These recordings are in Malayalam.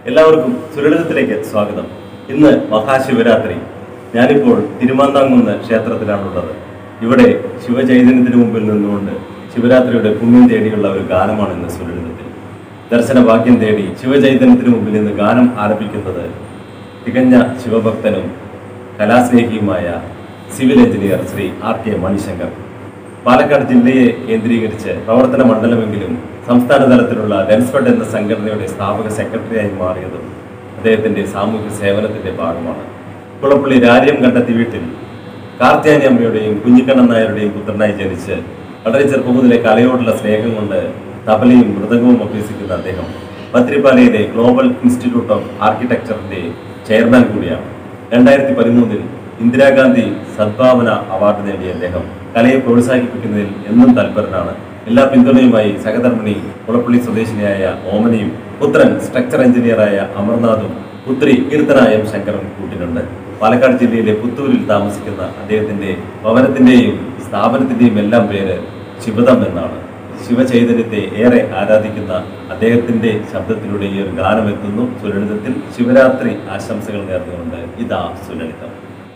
എല്ലാവർക്കും സുരളിതത്തിലേക്ക് സ്വാഗതം ഇന്ന് മഹാശിവരാത്രി ഞാനിപ്പോൾ തിരുമാന്താംകുന്ന് ക്ഷേത്രത്തിലാണുള്ളത് ഇവിടെ ശിവചൈതന്യത്തിന് മുമ്പിൽ നിന്നുകൊണ്ട് ശിവരാത്രിയുടെ പുണ്യം തേടിയുള്ള ഒരു ഗാനമാണ് ഇന്ന് സുരളിതത്തിൽ ദർശന ഭാഗ്യം തേടി ശിവചൈതന്യത്തിന് മുമ്പിൽ നിന്ന് ഗാനം ആലപിക്കുന്നത് തികഞ്ഞ ശിവഭക്തനും കലാസ്നേഹിയുമായ civil engineer Shri R K Manishankar Palakkad ജില്ലയെ കേന്ദ്രീകരിച്ച് പ്രവർത്തന മണ്ഡലമെങ്കിലും സംസ്ഥാന തലത്തിലുള്ള ലെൻസ്ഫഡ് എന്ന സംഘടനയുടെ സ്ഥാപക സെക്രട്ടറിയായി മാറിയതും അദ്ദേഹത്തിന്റെ സാമൂഹ്യ സേവനത്തിന്റെ ഭാഗമാണ് കുളപ്പള്ളി രാര്യം കണ്ടെത്തി വീട്ടിൽ കാർത്യാനി അമ്മയുടെയും കുഞ്ഞിക്കണ്ണൻ നായരുടെയും പുത്രനായി ജനിച്ച് വളരെ ചെറുപ്പം മുതലേ കലയോടുള്ള സ്നേഹം കൊണ്ട് തബലയും മൃദംഗവും അഭ്യസിക്കുന്ന അദ്ദേഹം പത്രിപ്പാലയിലെ ഗ്ലോബൽ ഇൻസ്റ്റിറ്റ്യൂട്ട് ഓഫ് ആർക്കിടെക്ചറിന്റെ ചെയർമാൻ കൂടിയാണ് രണ്ടായിരത്തി പതിമൂന്നിൽ ഇന്ദിരാഗാന്ധി സദ്ഭാവന അവാർഡ് നേടിയ അദ്ദേഹം കലയെ പ്രോത്സാഹിപ്പിക്കുന്നതിൽ എന്നും തൽപരനാണ് എല്ലാ പിന്തുണയുമായി സഹധർമ്മിണി കുളപ്പള്ളി സ്വദേശിനിയായ ഓമനയും പുത്രൻ സ്ട്രക്ചർ എഞ്ചിനീയറായ അമർനാഥും പുത്രി കീർത്തന എം ശങ്കറും കൂട്ടിനുണ്ട് പാലക്കാട് ജില്ലയിലെ പുത്തൂരിൽ താമസിക്കുന്ന അദ്ദേഹത്തിന്റെ ഭവനത്തിന്റെയും സ്ഥാപനത്തിന്റെയും എല്ലാം പേര് ശിവദം എന്നാണ് ശിവചൈതന്യത്തെ ഏറെ ആരാധിക്കുന്ന അദ്ദേഹത്തിന്റെ ശബ്ദത്തിലൂടെ ഈ ഒരു ഗാനം എത്തുന്നു സുലളിതത്തിൽ ശിവരാത്രി ആശംസകൾ നേർന്നുകൊണ്ട് ഇതാ സുലളിതം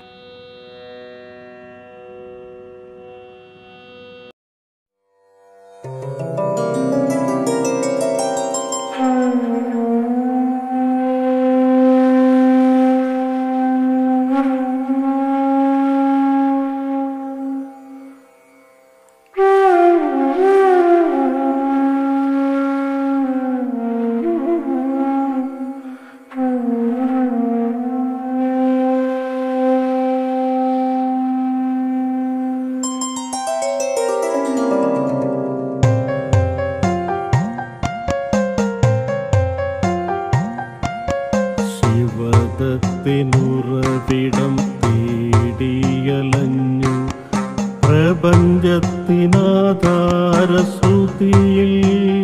ശിവദത്തിനുറവിടം തേടിയലഞ്ഞു പ്രപഞ്ചത്തിനാധാരശ്രുതിയിൽ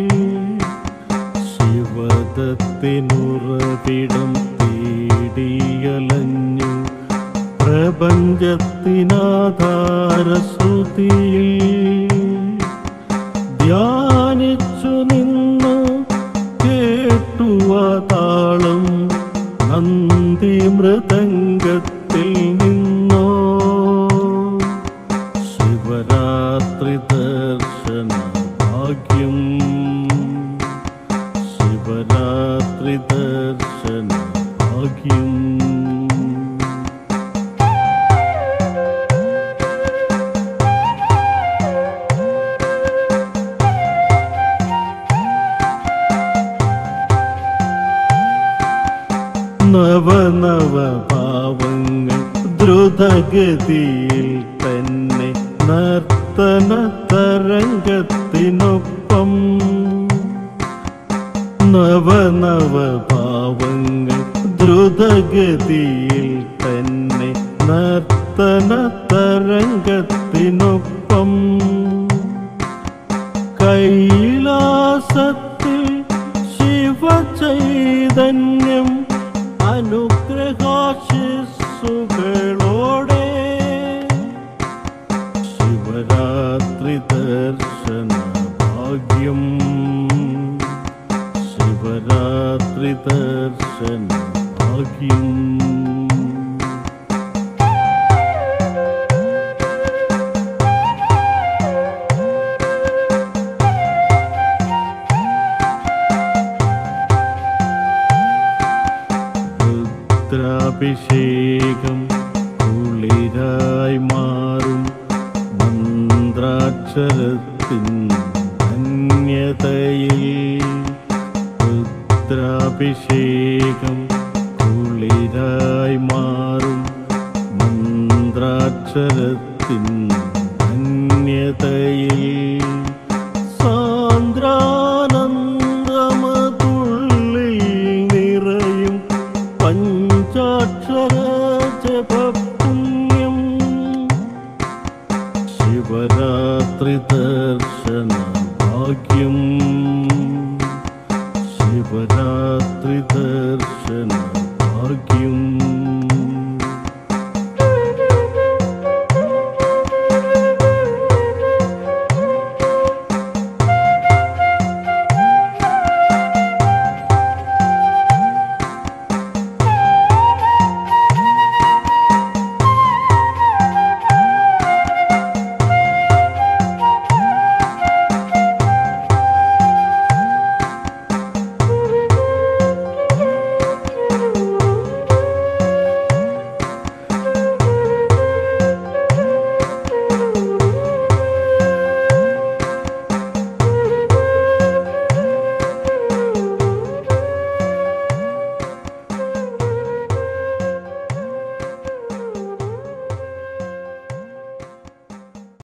ശിവദത്തിനുറവിടം തേടിയലഞ്ഞു പ്രപഞ്ചത്തിനാധാരശ്രുതിയിൽ ധ്യാനിച്ചു നിന്നു കേട്ടുവ താളം നന്ദി മൃദംഗത്തിൽ നിന്നോ ശിവരാത്രി ദർശന ഭാഗ്യം ശിവരാത്രി ദർശന ഭാഗ്യം നവനവ ഭാവങ്ങൾ ദ്രുതഗതിയിൽ തന്നെ നർത്തന തരംഗത്തിനൊപ്പം നവനവ ഭാവങ്ങൾ ദ്രുതഗതിയിൽ തന്നെ നർത്തന തരംഗത്തിനൊപ്പം കൈലാസത്തിൽ ശിവചൈതന്യം അനുഗ്രഹാശിസുകളോടെ ശിവരാത്രി ദർശന ഭാഗ്യം ശിവരാത്രി ദർശന ഭാഗ്യം രുദ്രാഭിഷേകം കുളിരായി മാറും മന്ത്രാക്ഷരത്തിൻ ധന്യതയിൽ രുദ്രാഭിഷേകം കുളിരായി മാറും മന്ത്രാക്ഷരത്തിൻ ധന്യതയിൽ സാന്ദ്രാനന്ദമതുള്ളിൽ നിറയും പഞ്ചാക്ഷര ജപപുണ്യം ശിവരാത്രി ദർശന ഭാഗ്യം ശിവരാത്രി ദർശന ഭാഗ്യം